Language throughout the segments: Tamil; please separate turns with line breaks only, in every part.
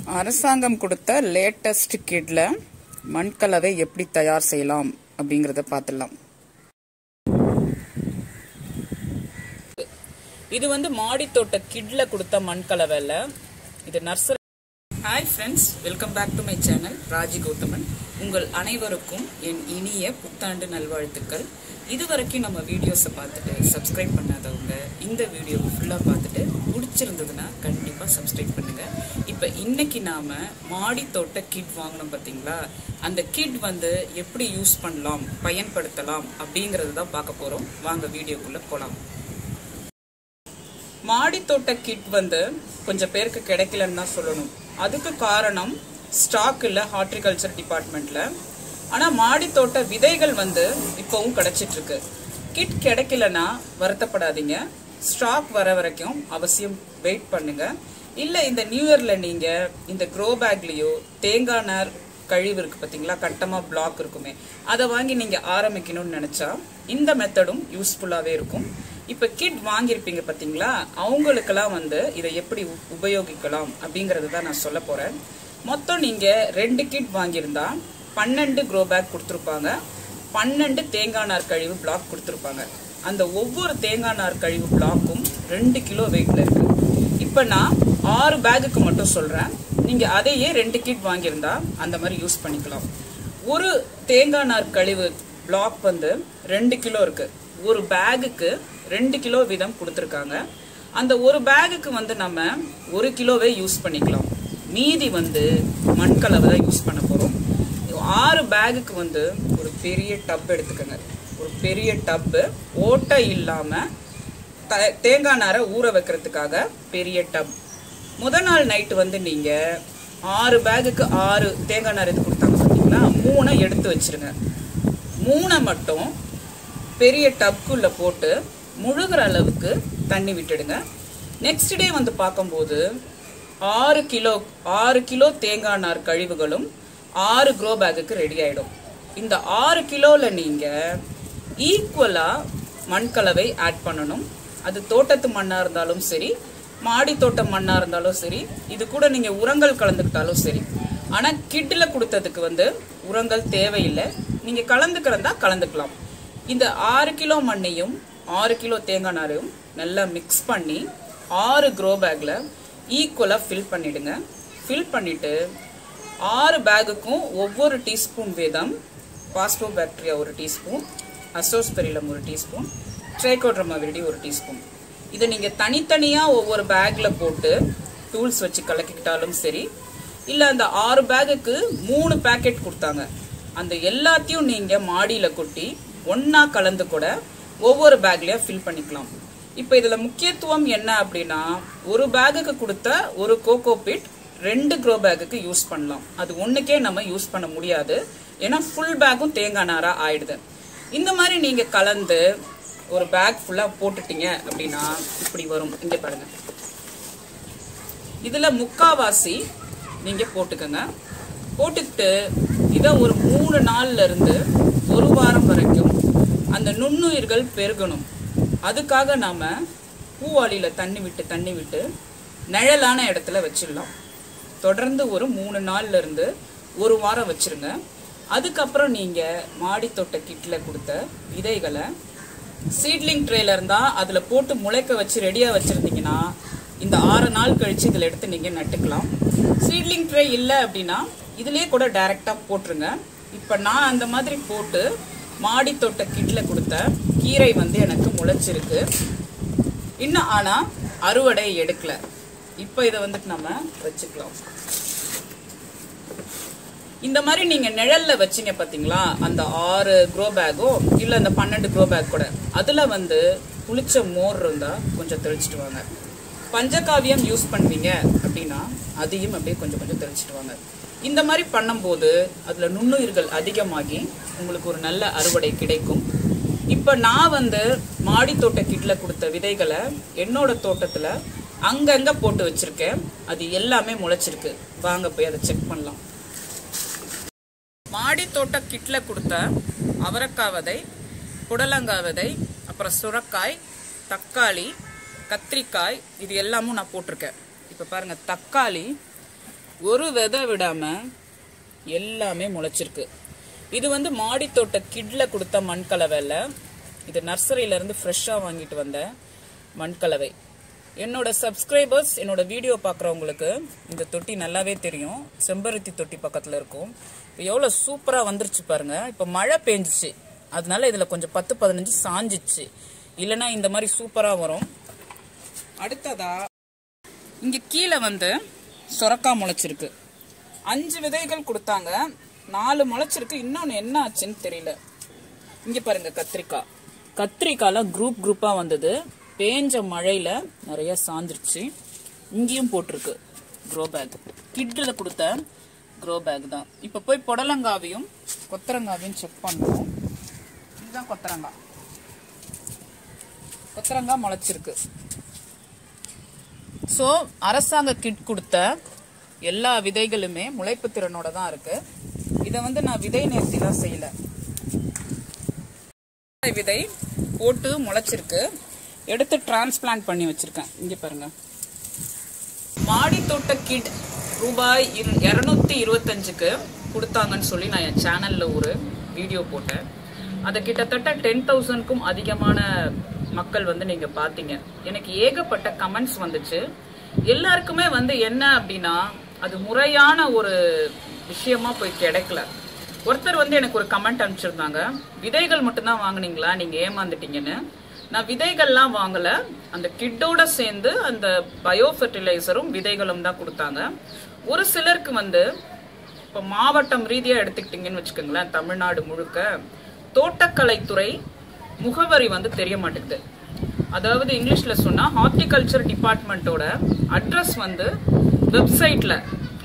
அரசாங்கம் கொடுத்த லேட்டஸ்ட் கிட்ல மண்கலவை எப்படி தயார் செய்யலாம் அப்படிங்கறத பார்த்துடலாம் இது வந்து மாடித்தோட்ட கிட்ல கொடுத்த மண்கலவைல இது nursery hi friends welcome back to my channel Raji Gauthaman உங்கள் அனைவருக்கும் என் இனிய புத்தாண்டு நல்வாழ்த்துக்கள் இது வரைக்கும் நம்ம வீடியோஸை பார்த்துட்டு சப்ஸ்கிரைப் பண்ணாதவங்க இந்த வீடியோவை ஃபுல்லாக பார்த்துட்டு பிடிச்சிருந்ததுன்னா கண்டிப்பாக சப்ஸ்கிரைப் பண்ணுங்க இப்போ இன்னைக்கு நாம மாடி தோட்ட கிட் வாங்கினோம் பார்த்தீங்களா அந்த கிட் வந்து எப்படி யூஸ் பண்ணலாம் பயன்படுத்தலாம் அப்படிங்கிறது தான் பார்க்க போகிறோம் வாங்க வீடியோக்குள்ளே போகலாம் மாடித்தோட்ட கிட் வந்து கொஞ்சம் பேருக்கு கிடைக்கலன்னு தான் சொல்லணும் அதுக்கு காரணம் ஸ்டாக் இல்லை ஹார்டிகல்ச்சர் டிபார்ட்மெண்ட்ல ஆனா மாடித்தோட்ட விதைகள் வந்து இப்பவும் கிடைச்சிட்டு இருக்கு கிட் கிடைக்கலனா வருத்தப்படாதீங்க ஸ்டாக் வர வரைக்கும் அவசியம் வெயிட் பண்ணுங்க இல்ல இந்த நியூ இயர்ல நீங்க இந்த க்ரோ பேக்லயோ தேங்காய் நார் கழிவு இருக்கு பாத்தீங்களா கட்டமா பிளாக் இருக்குமே அதை வாங்கி நீங்க ஆரம்பிக்கணும்னு நினைச்சா இந்த மெத்தடும் யூஸ்ஃபுல்லாவே இருக்கும் இப்ப கிட் வாங்கியிருப்பீங்க பாத்தீங்களா அவங்களுக்கெல்லாம் வந்து இதை எப்படி உ- உபயோகிக்கலாம் அப்படிங்கறது தான் நான் சொல்ல போறேன் மொத்தம் நீங்க ரெண்டு கிட் வாங்கியிருந்தா பன்னெண்டு க்ரோ பேக் கொடுத்துருப்பாங்க பன்னெண்டு தேங்காய் நார் கழிவு பிளாக் கொடுத்துருப்பாங்க அந்த ஒவ்வொரு தேங்காய் நார் கழிவு பிளாக்கும் ரெண்டு கிலோ வெயிட்ல இருக்கு இப்ப நான் ஆறு பேக்குக்கு மட்டும் சொல்றேன் நீங்க அதையே ரெண்டு கிட் வாங்கியிருந்தா அந்த மாதிரி யூஸ் பண்ணிக்கலாம் ஒரு தேங்காய் நார் கழிவு பிளாக் வந்து ரெண்டு கிலோ இருக்கு ஒரு பேகுக்கு ரெண்டு கிலோ வீதம் கொடுத்துருக்காங்க அந்த ஒரு பேகுக்கு வந்து நம்ம ஒரு கிலோவே யூஸ் பண்ணிக்கலாம் மீதி வந்து மண்கலவை தான் யூஸ் பண்ண போறோம் ஆறு பேகுக்கு வந்து ஒரு பெரிய டப் எடுத்துக்கோங்க ஒரு பெரிய டப்பு ஓட்டை இல்லாம த- தேங்காய் நாரை ஊற வைக்கிறதுக்காக பெரிய டப் முத நாள் நைட்டு வந்து நீங்க ஆறு பேகுக்கு ஆறு தேங்காய் நார் இது கொடுத்தாங்க பார்த்தீங்களா மூணை எடுத்து வச்சிருங்க மூணை மட்டும் பெரிய டப்குள்ள போட்டு முழுகிற அளவுக்கு தண்ணி விட்டுடுங்க நெக்ஸ்ட் டே வந்து பார்க்கும்போது ஆறு கிலோ ஆறு கிலோ தேங்காய் நார் கழிவுகளும் ஆறு க்ரோ பேக்குக்கு ரெடி ஆயிடும் இந்த ஆறு கிலோல நீங்க ஈக்குவலா மண்கலவை ஆட் பண்ணணும் அது தோட்டத்து மண்ணா இருந்தாலும் சரி மாடி தோட்ட மண்ணா இருந்தாலும் சரி இது கூட நீங்க உரங்கள் கலந்துக்கிட்டாலும் சரி ஆனா கிட்ல கொடுத்ததுக்கு வந்து உரங்கள் தேவையில்லை நீங்க கலந்துக்கிறதா கலந்துக்கலாம் இந்த ஆறு கிலோ மண்ணையும் ஆறு கிலோ தேங்காய் நாரையும் நல்லா மிக்ஸ் பண்ணி ஆறு க்ரோ பேக்ல ஈக்குவலா ஃபில் பண்ணிடுங்க ஃபில் பண்ணிட்டு ஆறு பேகுக்கும் ஒவ்வொரு டீஸ்பூன் வீதம் பாஸ்போ பாக்டீரியா ஒரு டீஸ்பூன் அசோஸ்பெரிலம் ஒரு டீஸ்பூன் ட்ரைகோட்ரமா விரிடி ஒரு டீஸ்பூன் இதை நீங்க தனித்தனியா ஒவ்வொரு பேக்ல போட்டு டூல்ஸ் வச்சு கலக்கிக்கிட்டாலும் சரி இல்ல அந்த ஆறு பேகுக்கு மூணு பேக்கெட் கொடுத்தாங்க அந்த எல்லாத்தையும் நீங்க மாடியில கொட்டி ஒண்ணா கலந்து கூட ஒவ்வொரு பேக்லயா ஃபில் பண்ணிக்கலாம் இப்போ இதுல முக்கியத்துவம் என்ன அப்படின்னா ஒரு பேகுக்கு கொடுத்த ஒரு கோகோ பிட் ரெண்டு க்ரோ பேக்குக்கு யூஸ் பண்ணலாம் அது ஒண்ணுக்கே நம்ம யூஸ் பண்ண முடியாது ஏன்னா ஃபுல் பேக்கும் தேங்காய் நாரா ஆயிடுது இந்த மாதிரி நீங்க கலந்து ஒரு பேக் ஃபுல்லா போட்டுட்டீங்க அப்படின்னா இப்படி வரும் இங்க பாருங்க இதுல முக்காவாசி நீங்க போட்டுக்கோங்க போட்டுக்கிட்டு இதை ஒரு மூணு நாள்ல இருந்து ஒரு வாரம் வரைக்கும் அந்த நுண்ணுயிர்கள் பெருகணும் அதுக்காக நாம பூவாளியில தண்ணி விட்டு தண்ணி விட்டு நிழலான இடத்துல வச்சிடலாம் தொடர்ந்து ஒரு மூணு நாள்ல இருந்து ஒரு வாரம் வச்சிருங்க அதுக்கப்புறம் நீங்க மாடி தோட்ட கிட்ல கொடுத்த விதைகளை சீட்லிங் ட்ரேல இருந்தா அதுல போட்டு முளைக்க வச்சு ரெடியா வச்சிருந்தீங்கன்னா இந்த ஆறு நாள் கழிச்சு இதுல எடுத்து நீங்க நட்டுக்கலாம் சீட்லிங் ட்ரே இல்ல அப்படின்னா இதுலயே கூட டைரக்டா போட்டுருங்க இப்ப நான் அந்த மாதிரி போட்டு மாடி தோட்ட கிட்ல கொடுத்த கீரை வந்து எனக்கு முளைச்சிருக்கு இன்னும் ஆனா அறுவடை எடுக்கல இப்ப இதை வந்துட்டு நம்ம வச்சுக்கலாம் இந்த மாதிரி நீங்க நிழல்ல வச்சீங்க பாத்தீங்களா அந்த ஆறு க்ரோ பேக்கோ இல்ல அந்த பன்னெண்டு க்ரோ பேக் கூட அதுல வந்து புளிச்ச மோர் இருந்தா கொஞ்சம் தெளிச்சிட்டு வாங்க பஞ்சகாவியம் யூஸ் பண்ணுவீங்க அப்படின்னா அதையும் அப்படியே கொஞ்சம் கொஞ்சம் தெளிச்சிட்டு வாங்க இந்த மாதிரி பண்ணும்போது அதுல நுண்ணுயிர்கள் அதிகமாகி உங்களுக்கு ஒரு நல்ல அறுவடை கிடைக்கும் இப்ப நான் வந்து மாடி தோட்ட கிட்ல கொடுத்த விதைகளை என்னோட தோட்டத்துல அங்கங்க போட்டு வச்சிருக்கேன் அது எல்லாமே முளைச்சிருக்கு வாங்க போய் அதை செக் பண்ணலாம் மாடி தோட்ட கிட்ல கொடுத்த அவரக்காய் விதை புடலங்காய் விதை அப்புறம் சுரக்காய் தக்காளி கத்திரிக்காய் இது எல்லாமும் நான் போட்டிருக்கேன் இப்போ பாருங்க தக்காளி ஒரு விதை விடாம எல்லாமே முளைச்சிருக்கு இது வந்து மாடித்தோட்ட கிட்ல கொடுத்த மண்கலவை இல்ல இது நர்சரியில இருந்து ஃப்ரெஷ்ஷா வாங்கிட்டு வந்த மண்கலவை என்னோட சப்ஸ்கிரைபர்ஸ் என்னோட வீடியோ பார்க்குறவங்களுக்கு இந்த தொட்டி நல்லாவே தெரியும் செம்பருத்தி தொட்டி பக்கத்தில் இருக்கும் இப்போ எவ்வளோ சூப்பராக வந்துருச்சு பாருங்க இப்போ மழை பெஞ்சிச்சு அதனால இதில் கொஞ்சம் பத்து பதினஞ்சு சாஞ்சிச்சு இல்லைன்னா இந்த மாதிரி சூப்பராக வரும் அடுத்ததா இங்க கீழே வந்து சொரக்காய் முளைச்சிருக்கு அஞ்சு விதைகள் கொடுத்தாங்க நாலு முளைச்சிருக்கு இன்னொன்னு என்ன ஆச்சுன்னு தெரியல இங்க பாருங்க கத்திரிக்காய் கத்திரிக்காய்லாம் குரூப் குரூப்பா வந்தது பேஞ்ச மழையில நிறைய சாஞ்சிருச்சு இங்கேயும் போட்டிருக்கு க்ரோ பேக் கிட்ல கொடுத்த க்ரோ பேக் தான் இப்ப போய் புடலங்காவையும் கொத்தரங்காவையும் செக் பண்ணுவோம் இதுதான் கொத்தரங்காய் கொத்தரங்காய் முளைச்சிருக்கு ஸோ அரசாங்க கிட் கொடுத்த எல்லா விதைகளுமே முளைப்பு திறனோட தான் இருக்கு இதை வந்து நான் விதை நேர்த்தி தான் செய்யல விதை போட்டு முளைச்சிருக்கு எடுத்து டிரான்ஸ்பிளான்ட் பண்ணி வச்சிருக்கேன் இங்க பாருங்க மாடி தோட்ட கிட் ரூபாய் இரநூத்தி இருபத்தஞ்சுக்கு கொடுத்தாங்கன்னு சொல்லி நான் என் சேனல்ல ஒரு வீடியோ போட்டேன் அதை கிட்டத்தட்ட டென் தௌசண்ட்க்கும் அதிகமான மக்கள் வந்து நீங்க பாத்தீங்க எனக்கு ஏகப்பட்ட கமெண்ட்ஸ் வந்துச்சு எல்லாருக்குமே வந்து என்ன அப்படின்னா அது முறையான ஒரு விஷயமா போய் கிடைக்கல ஒருத்தர் வந்து எனக்கு ஒரு கமெண்ட் அனுப்பிச்சிருந்தாங்க விதைகள் மட்டும்தான் வாங்குனீங்களா நீங்க ஏமாந்துட்டீங்கன்னு நான் விதைகள்லாம் வாங்கல அந்த கிட்டோட சேர்ந்து அந்த பயோ ஃபெர்டிலைசரும் விதைகளும் தான் கொடுத்தாங்க ஒரு சிலருக்கு வந்து இப்போ மாவட்டம் ரீதியா எடுத்துக்கிட்டீங்கன்னு வச்சுக்கோங்களேன் தமிழ்நாடு முழுக்க தோட்டக்கலைத்துறை முகவரி வந்து தெரிய மாட்டேங்குது அதாவது இங்கிலீஷ்ல சொன்னா ஹார்டிகல்ச்சர் டிபார்ட்மெண்ட்டோட அட்ரஸ் வந்து வெப்சைட்ல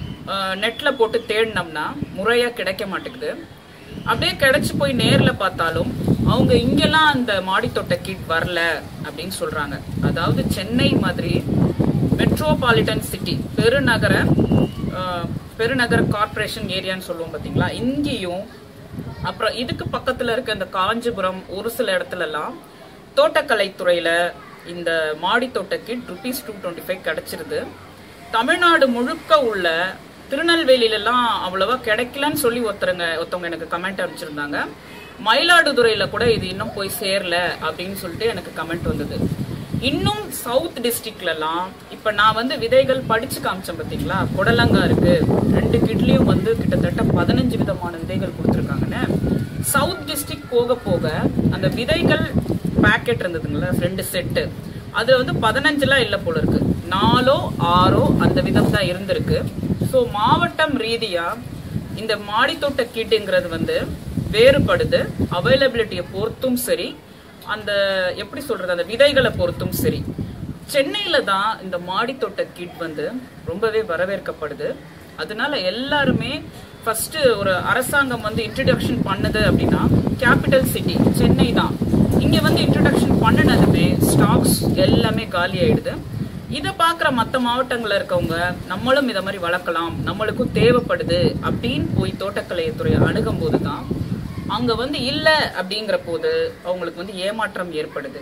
நெட்ல போட்டு தேடினோம்னா முறையா கிடைக்க மாட்டேங்குது அப்படியே கிடைச்சு போய் நேர்ல பார்த்தாலும் அவங்க இங்கெல்லாம் அந்த மாடித்தோட்ட கிட் வரல அப்படின்னு சொல்றாங்க அதாவது சென்னை மாதிரி மெட்ரோபாலிட்டன் சிட்டி பெருநகர அஹ், பெருநகர கார்ப்பரேஷன் ஏரியான்னு சொல்லுவோம் பாத்தீங்களா இங்கேயும் அப்புறம் இதுக்கு பக்கத்துல இருக்க இந்த காஞ்சிபுரம் ஒரு சில இடத்துல எல்லாம் தோட்டக்கலைத்துறையில இந்த மாடி தோட்ட kit rupees two twenty five கிடைச்சிருது தமிழ்நாடு முழுக்க உள்ள திருநெல்வேலியில எல்லாம் அவ்வளவா கிடைக்கலன்னு சொல்லி ஒருத்தருங்க ஒருத்தவங்க எனக்கு கமெண்ட் அனுப்பிச்சிருந்தாங்க மயிலாடுதுறையில கூட இது இன்னும் போய் சேரல அப்படின்னு சொல்லிட்டு எனக்கு கமெண்ட் வந்தது இன்னும் சவுத் டிஸ்ட்ரிக்ட்ல எல்லாம் இப்ப நான் வந்து விதைகள் படிச்சு காமிச்சேன் பாத்தீங்களா புடலங்கா இருக்கு ரெண்டு கிட்லயும் வந்து கிட்டத்தட்ட பதினஞ்சு விதமான விதைகள் கொடுத்துருக்காங்கன்னு சவுத் டிஸ்ட்ரிக்ட் போக போக அந்த விதைகள் பாக்கெட் இருந்ததுங்களா ரெண்டு செட்டு அதுல வந்து பதினஞ்சுலாம் இல்ல போல இருக்கு நாலோ ஆறோ அந்த விதம் தான் இருந்திருக்கு ஸோ மாவட்டம் ரீதியா இந்த மாடித்தோட்ட கிட்டுங்கிறது வந்து வேறுபடுது அவைலபிலிட்டியை பொறுத்தும் சரி அந்த எப்படி சொல்றது அந்த விதைகளை பொறுத்தும் சரி சென்னையில தான் இந்த மாடித்தோட்ட கிட் வந்து ரொம்பவே வரவேற்கப்படுது அதனால எல்லாருமே ஃபர்ஸ்ட் ஒரு அரசாங்கம் வந்து இன்ட்ரடக்ஷன் பண்ணுது அப்படின்னா கேபிட்டல் சிட்டி சென்னை தான் இங்க வந்து இன்ட்ரடக்ஷன் பண்ணினதுமே ஸ்டாக்ஸ் எல்லாமே காலி ஆயிடுது இதை பார்க்குற மற்ற மாவட்டங்கள்ல இருக்கவங்க நம்மளும் இதை மாதிரி வளர்க்கலாம் நம்மளுக்கும் தேவைப்படுது அப்படின்னு போய் தோட்டக்கலைத்துறை அணுகும் போது தான் அங்க வந்து இல்ல அப்படிங்கிற போது அவங்களுக்கு வந்து ஏமாற்றம் ஏற்படுது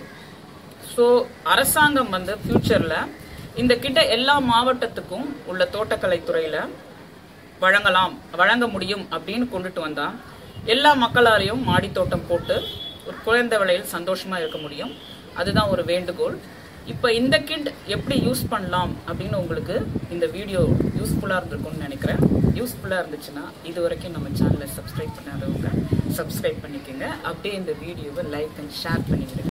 ஸோ அரசாங்கம் வந்து ஃபியூச்சர்ல இந்த கிட்ட எல்லா மாவட்டத்துக்கும் உள்ள தோட்டக்கலைத்துறையில வழங்கலாம் வழங்க முடியும் அப்படின்னு கொண்டுட்டு வந்தா எல்லா மக்களாலையும் மாடி தோட்டம் போட்டு ஒரு குறைந்த விலையில் சந்தோஷமா இருக்க முடியும் அதுதான் ஒரு வேண்டுகோள் இப்போ இந்த கிட் எப்படி யூஸ் பண்ணலாம் அப்படின்னு உங்களுக்கு இந்த வீடியோ யூஸ்ஃபுல்லாக இருந்திருக்கும்னு நினைக்கிறேன் யூஸ்ஃபுல்லாக இருந்துச்சுன்னா இது வரைக்கும் நம்ம சேனலை சப்ஸ்கிரைப் பண்ணாதவங்க சப்ஸ்கிரைப் பண்ணிக்கோங்க அப்படியே இந்த வீடியோவை லைக் அண்ட் ஷேர் பண்ணிக்கிறேன்